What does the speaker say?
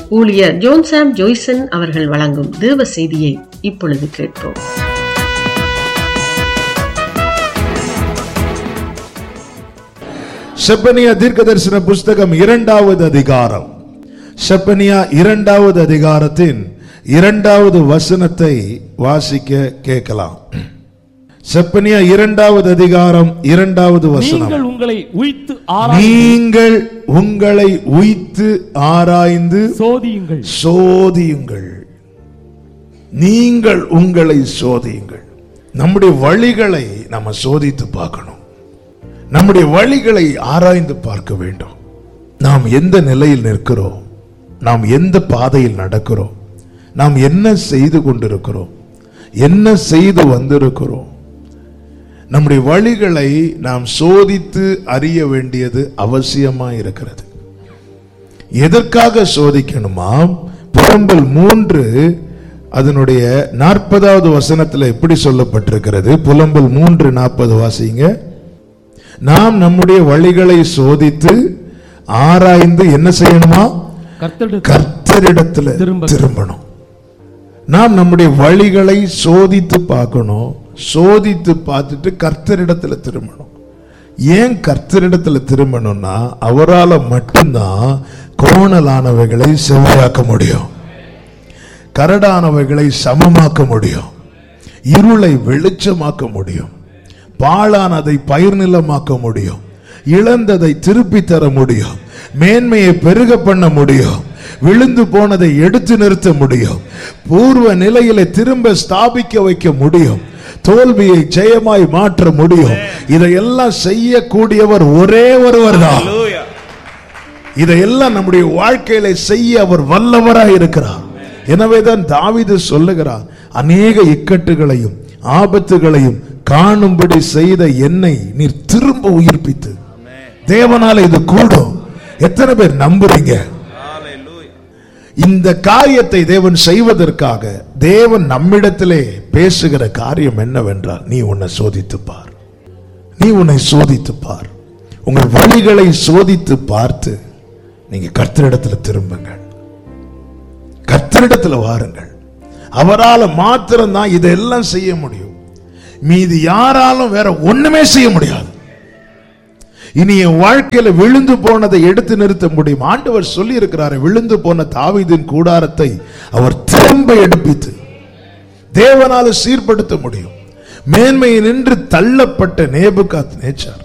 ஊழியர் ஜோன்சாம் ஜோய்சன் அவர்கள் வழங்கும் தேவ செய்தியை இப்பொழுது கேட்போம் செப்பனியா தீர்க்கதரிசன புஸ்தகம் இரண்டாவது அதிகாரம் செப்பனியா இரண்டாவது அதிகாரத்தின் இரண்டாவது வசனத்தை வாசிக்க கேட்கலாம் செப்பனியா இரண்டாவது அதிகாரம் இரண்டாவது வசனம் நீங்கள் உங்களை உய்த்து ஆராய்ந்து நீங்கள் உங்களை உய்த்து ஆராய்ந்து சோதியுங்கள் சோதியுங்கள் நீங்கள் உங்களை சோதியுங்கள் நம்முடைய வழிகளை நம்ம சோதித்து பார்க்கணும் நம்முடைய வழிகளை ஆராய்ந்து பார்க்க வேண்டும் நாம் எந்த நிலையில் நிற்கிறோம் நாம் எந்த பாதையில் நடக்கிறோம் நாம் என்ன செய்து கொண்டிருக்கிறோம் என்ன செய்து வந்திருக்கிறோம் நம்முடைய வழிகளை நாம் சோதித்து அறிய வேண்டியது அவசியமா இருக்கிறது எதற்காக சோதிக்கணுமா புலம்பல் மூன்று அதனுடைய நாற்பதாவது வசனத்துல எப்படி சொல்லப்பட்டிருக்கிறது புலம்பல் மூன்று நாற்பது வாசிங்க நாம் நம்முடைய வழிகளை சோதித்து ஆராய்ந்து என்ன செய்யணுமா கர்த்தரிடத்தில் கர்த்தரிடத்துல திரும்ப. திரும்பணும் நாம் நம்முடைய வழிகளை சோதித்து பார்க்கணும் சோதித்து பார்த்துட்டு கர்த்தரிடத்துல திரும்பணும் ஏன் கர்த்தரிடத்துல திரும்பணும்னா அவரால மட்டும்தான் கோணலானவைகளை செவ்வையாக்க முடியும் கரடானவைகளை சமமாக்க முடியும் இருளை வெளிச்சமாக்க முடியும் பாழானதை பயிர் நிலமாக்க முடியும் இழந்ததை திருப்பி தர முடியும் மேன்மையை பெருக பண்ண முடியும் விழுந்து போனதை எடுத்து நிறுத்த முடியும் பூர்வ நிலையில திரும்ப ஸ்தாபிக்க வைக்க முடியும் தோல்வியை ஜெயமாய் மாற்ற முடியும் இதையெல்லாம் செய்யக்கூடியவர் ஒரே ஒருவர் தான் இதையெல்லாம் நம்முடைய வாழ்க்கையில செய்ய அவர் வல்லவராய் இருக்கிறார் எனவேதான் தாவீது சொல்லுகிறார் அநேக இக்கட்டுகளையும் ஆபத்துகளையும் காணும்படி செய்த என்னை நீர் திரும்ப உயிர்ப்பித்து தேவனால இது கூடும் எத்தனை பேர் நம்புறீங்க இந்த காரியத்தை தேவன் செய்வதற்காக தேவன் நம்மிடத்திலே பேசுகிற காரியம் என்னவென்றால் நீ உன்னை சோதித்து பார் நீ உன்னை சோதித்து பார் உங்கள் வழிகளை சோதித்து பார்த்து நீங்க கர்த்தரிடத்துல திரும்புங்கள் கர்த்தரிடத்துல வாருங்கள் அவரால மாத்திரம்தான் இதெல்லாம் செய்ய முடியும் மீதி யாராலும் வேற ஒண்ணுமே செய்ய முடியாது இனி என் வாழ்க்கையில விழுந்து போனதை எடுத்து நிறுத்த முடியும் ஆண்டவர் சொல்லி இருக்கிறாரு விழுந்து போன தாவீதின் கூடாரத்தை அவர் திரும்ப எடுப்பித்து தேவனால சீர்படுத்த முடியும் மேன்மையை நின்று தள்ளப்பட்ட நேபுகாத் நேச்சார்